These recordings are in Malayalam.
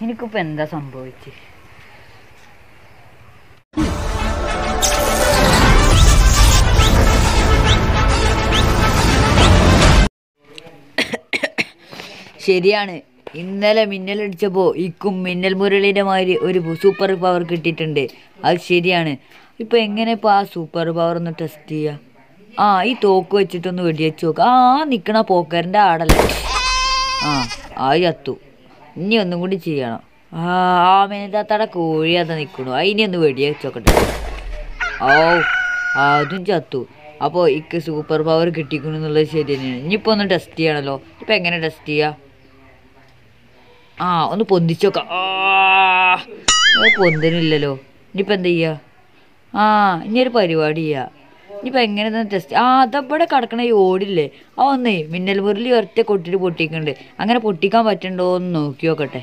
എനിക്കിപ്പോ എന്താ സംഭവിച്ച് ശരിയാണ് ഇന്നലെ മിന്നലടിച്ചപ്പോൾ ഇക്കും മിന്നൽ മുരളിയുടെ മാതിരി ഒരു സൂപ്പർ പവർ കിട്ടിയിട്ടുണ്ട് അത് ശരിയാണ് ഇപ്പം എങ്ങനെ ഇപ്പോൾ ആ സൂപ്പർ പവർ ഒന്ന് ടെസ്റ്റ് ചെയ്യുക ആ ഈ തോക്ക് വെച്ചിട്ടൊന്ന് വെടിവെച്ച് നോക്കുക ആ നിൽക്കണ പോക്കറിൻ്റെ ആടല്ലേ ആ ആ ചത്തു ഇനി ഒന്നും കൂടി ചെയ്യണം ആ ആ മേനത്താത്തയുടെ കോഴി അത് നിൽക്കണു അതിനെ ഒന്ന് വെടിവെച്ച് നോക്കട്ടെ ഓ അതും ചത്തു അപ്പോൾ ഇക്ക് സൂപ്പർ പവർ കിട്ടിക്കണു എന്നുള്ളത് ശരി തന്നെയാണ് ഇനിയിപ്പോൾ ഒന്ന് ടെസ്റ്റ് ചെയ്യണമല്ലോ ഇപ്പം എങ്ങനെ ടെസ്റ്റ് ചെയ്യുക ആ ഒന്ന് പൊന്തിച്ച് നോക്കാം ആ അത് പൊന്തനില്ലല്ലോ ഇനിയിപ്പോൾ എന്താ ചെയ്യുക ആ ഇനി ഒരു പരിപാടി ചെയ്യുക ഇനിയിപ്പോൾ എങ്ങനെ ടെസ്റ്റ് ആ അതവിടെ കിടക്കണ ഈ ഓടില്ലേ ആ ഒന്നേ മിന്നൽ മുരളി ഒറ്റ കൊട്ടിട്ട് പൊട്ടിക്കുന്നുണ്ട് അങ്ങനെ പൊട്ടിക്കാൻ പറ്റണ്ടോ എന്ന് നോക്കി നോക്കട്ടെ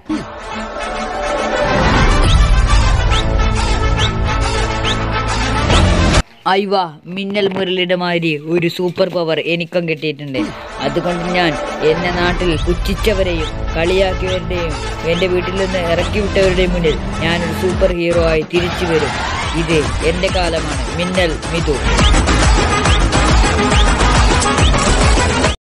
അയ്വ മിന്നൽ മുരളിയുടെ മാതിരി ഒരു സൂപ്പർ പവർ എനിക്കും കിട്ടിയിട്ടുണ്ട് അതുകൊണ്ട് ഞാൻ എന്റെ നാട്ടിൽ പുച്ഛിച്ചവരെയും കളിയാക്കിയവരുടെയും എൻ്റെ വീട്ടിൽ നിന്ന് ഇറക്കി വിട്ടവരുടെയും മുന്നിൽ ഞാനൊരു സൂപ്പർ ഹീറോ ആയി തിരിച്ചു വരും ഇത് എൻ്റെ കാലമാണ് മിന്നൽ മിതു